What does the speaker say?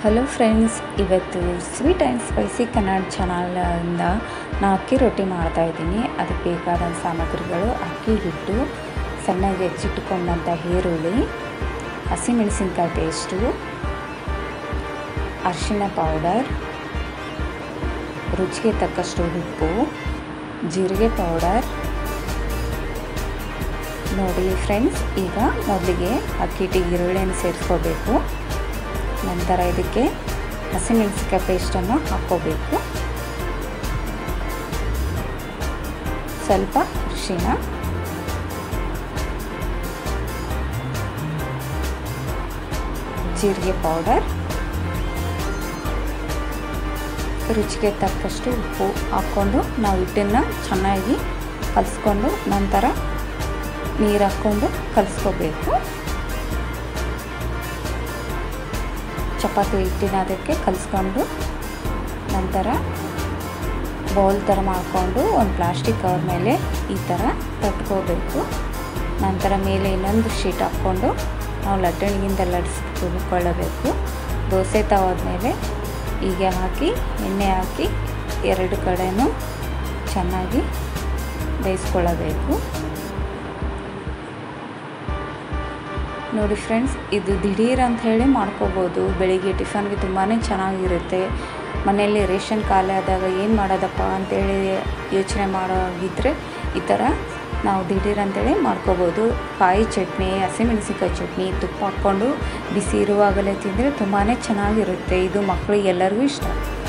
hello friends ಇವತ್ತು sweet and spicy Kannada ಚಾನಲಿಂದ ನಾನು ಅಕ್ಕಿ ರೊಟ್ಟಿ ಮಾಡ್ತಾಯಿದ್ದೀನಿ ಅದಕ್ಕೆ ಬೇಕಾದ ಸಾಮಗ್ರಿಗಳು ಅಕ್ಕಿ ಹಿಟ್ಟು ಸಣ್ಣಗೆ ಹೆಚ್ಚಿಟ್ಟುಕೊಂಡಂಥ ಈರುಳ್ಳಿ ಹಸಿಮೆಣಸಿನ್ಕಾಯಿ ಪೇಸ್ಟು ಅರಿಶಿಣ ಪೌಡರ್ ರುಚಿಗೆ ತಕ್ಕಷ್ಟು ಉಪ್ಪು ಜೀರಿಗೆ ಪೌಡರ್ ನೋಡಿ ಫ್ರೆಂಡ್ಸ್ ಈಗ ಮೊದಲಿಗೆ ಅಕ್ಕಿ ಹಿಟ್ಟಿಗೆ ಈರುಳ್ಳಿಯನ್ನು ಸೇರಿಸ್ಕೋಬೇಕು ನಂತರ ಇದಕ್ಕೆ ಹಸಿಮೆಣಸಿನ್ಕಾಯಿ ಪೇಸ್ಟನ್ನು ಹಾಕ್ಕೋಬೇಕು ಸ್ವಲ್ಪ ಅರಿಶಿಣ ಜೀರಿಗೆ ಪೌಡರ್ ರುಚಿಗೆ ತಕ್ಕಷ್ಟು ಉಪ್ಪು ಹಾಕ್ಕೊಂಡು ನಾವು ಹಿಟ್ಟನ್ನು ಚೆನ್ನಾಗಿ ಕಲಿಸ್ಕೊಂಡು ನಂತರ ನೀರು ಹಾಕ್ಕೊಂಡು ಕಲಿಸ್ಕೋಬೇಕು ಚಪಾತಿ ಹಿಟ್ಟಿನ ಅದಕ್ಕೆ ಕಲಿಸ್ಕೊಂಡು ನಂತರ ಬೌಲ್ ಥರ ಮಾಡಿಕೊಂಡು ಒಂದು ಪ್ಲಾಸ್ಟಿಕ್ ಕವರ್ ಮೇಲೆ ಈ ಥರ ತಟ್ಕೋಬೇಕು ನಂತರ ಮೇಲೆ ಇನ್ನೊಂದು ಶೀಟ್ ಹಾಕ್ಕೊಂಡು ನಾವು ಲಟ್ಟಣಿಗಿಂದ ಲಟ್ಸ್ಕೊಳ್ಳಬೇಕು ದೋಸೆ ತವಾದ ಮೇಲೆ ಹೀಗೆ ಹಾಕಿ ಎಣ್ಣೆ ಹಾಕಿ ಎರಡು ಕಡೆಯೂ ಚೆನ್ನಾಗಿ ಬೇಯಿಸ್ಕೊಳ್ಳಬೇಕು ನೋಡಿ ಫ್ರೆಂಡ್ಸ್ ಇದು ದಿಢೀರ್ ಅಂತ ಹೇಳಿ ಮಾಡ್ಕೋಬೋದು ಬೆಳಿಗ್ಗೆ ಟಿಫನ್ಗೆ ತುಂಬಾ ಚೆನ್ನಾಗಿರುತ್ತೆ ಮನೆಯಲ್ಲಿ ರೇಷನ್ ಖಾಲಿ ಆದಾಗ ಏನು ಮಾಡೋದಪ್ಪ ಅಂತೇಳಿ ಯೋಚನೆ ಮಾಡೋಗಿದ್ದರೆ ಈ ಥರ ನಾವು ದಿಢೀರ್ ಅಂತೇಳಿ ಮಾಡ್ಕೋಬೋದು ಕಾಯಿ ಚಟ್ನಿ ಹಸಿಮೆಣಸಿನ್ಕಾಯಿ ಚಟ್ನಿ ತುಪ್ಪ ಹಾಕ್ಕೊಂಡು ಬಿಸಿ ಇರುವಾಗಲೇ ತಿಂದರೆ ತುಂಬಾ ಚೆನ್ನಾಗಿರುತ್ತೆ ಇದು ಮಕ್ಕಳಿಗೆ ಎಲ್ಲರಿಗೂ ಇಷ್ಟ